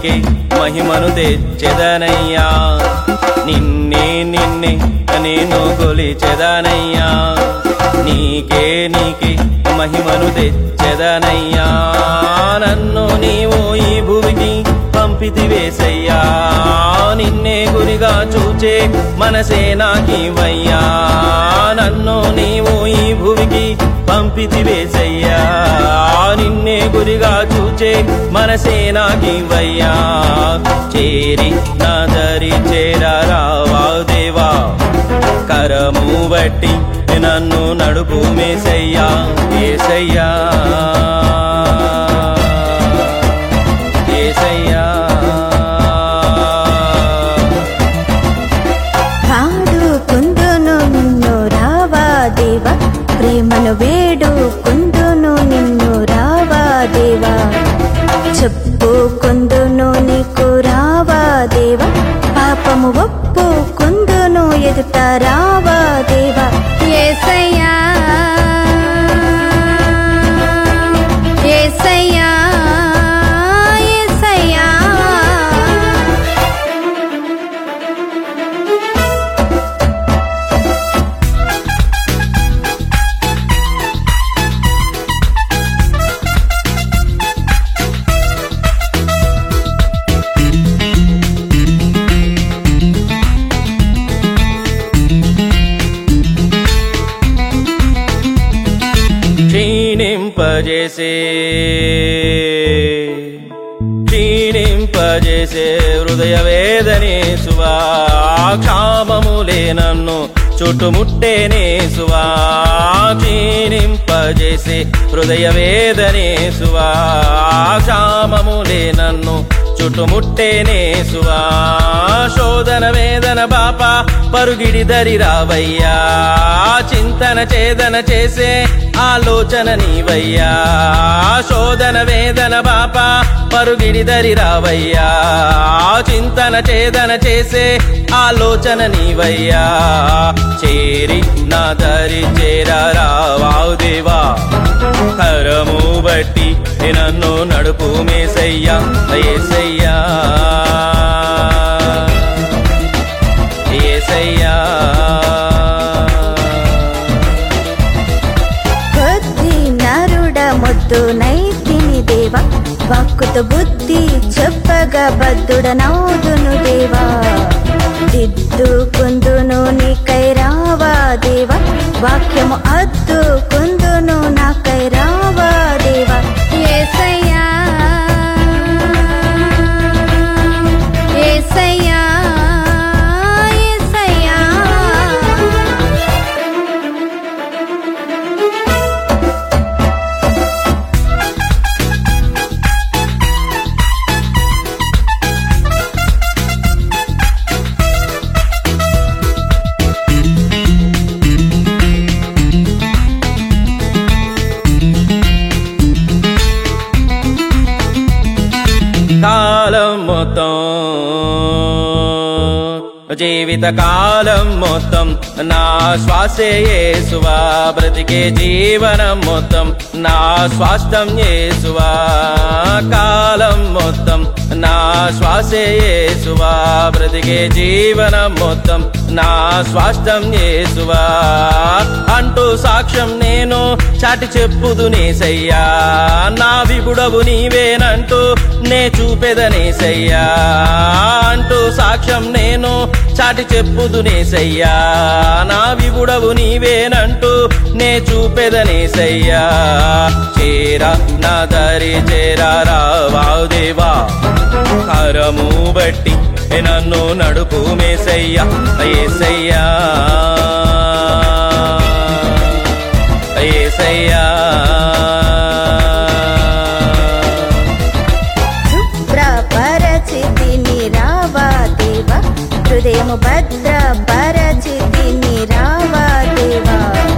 నీకే మహిమను తెచ్చెదనయ్యా నిన్నే నిన్నే నేను కొలిచెదనయ్యా నీకే నీకే మహిమను తెచ్చెదనయ్యా నన్ను నీవు ఈ భూమికి పంపితివేసయ్యా నిన్నే గురిగా చూచే మనసే నాకివయ్యా నన్ను నీవు ఈ భూమికి పంపితివేసయ్యా నిన్నే గురిగా చూచే మనసే నాకివయ్యా చేరి నా దరి చేరావా దేవా కరము బట్టి నన్ను నడుపు మేసయ్యా ఏసయ్యా ఏసయ్యా పాడుకుందును నిన్ను రావా దేవా ప్రేమను వేడుకుందును నిన్ను రావా దేవా చెప్పుకుందును నీకు రావా దేవా పాపము ఒప్పుకుందును ఎదుట రావా దేవా ఏసయ్యా ఏసయ్యా ఏసయ్యా క్షీణింపజేసే క్షీణింపజేసే హృదయ వేదనే సువా క్షామములే నన్ను చుట్టుముట్టేనే సువా క్షీణింపజేసే హృదయ వేదనే సువా క్షామములే నన్ను చుట్టుముట్టేనే సువా శోధన వేదన బాప పరుగిడి దరి రావయ్యా చింతన చేదన చేసే ఆలోచన నీవయ్యా శోధన వేదన బాప పరుగిడి దరి రావయ్యా చింతన చేదన చేసే ఆలోచన నీవయ్యా చేరి నా దరి చేరావావు దేవా కరము బట్టి నన్ను నడుపు మేసయ్యా ఏసయ్యా ఏసయ్యా కొద్ది నరుడ మొద్దు నైతిని దేవా వాక్కుతో బుద్ధి చెప్పగా బద్దుడ నౌదును దేవా దిద్దు కుందును నీకై రావా దేవా వాక్యము అద్దు కుందును నాకై రావా దేవా ఏసయ్యా ఏసయ్యా ఏసయ్యా కాలం మొత్తం జీవిత కాలం మొత్తం నా శ్వాసే యేసువా బ్రతికే జీవనం మొత్తం నా స్వాస్థ్యం యేసువా కాలం మొత్తం నా శ్వాసే యేసువా బ్రతికే జీవనం మొత్తం నా స్వాస్థ్యం యేసువా అంటూ సాక్ష్యం నేను చాటి చెప్పుదు నేసయ్యా నా విగుడవు నీవేనంటూ నే చూపెదనేసయ్యా అంటూ సాక్ష్యం నేను చాటి చెప్పుదు నేసయ్యా నా విగుడవు నీవేనంటూ నే చూపెదనేసయ్యా చేరా నా దరి చేరా రావావు దేవా కరము బట్టి నన్ను నడుపు మేసయ్యా ఏసయ్యా ఏసయ్యా శుభ్రపరచితిని రావా దేవా హృదయము భద్రపరచితిని రావా దేవా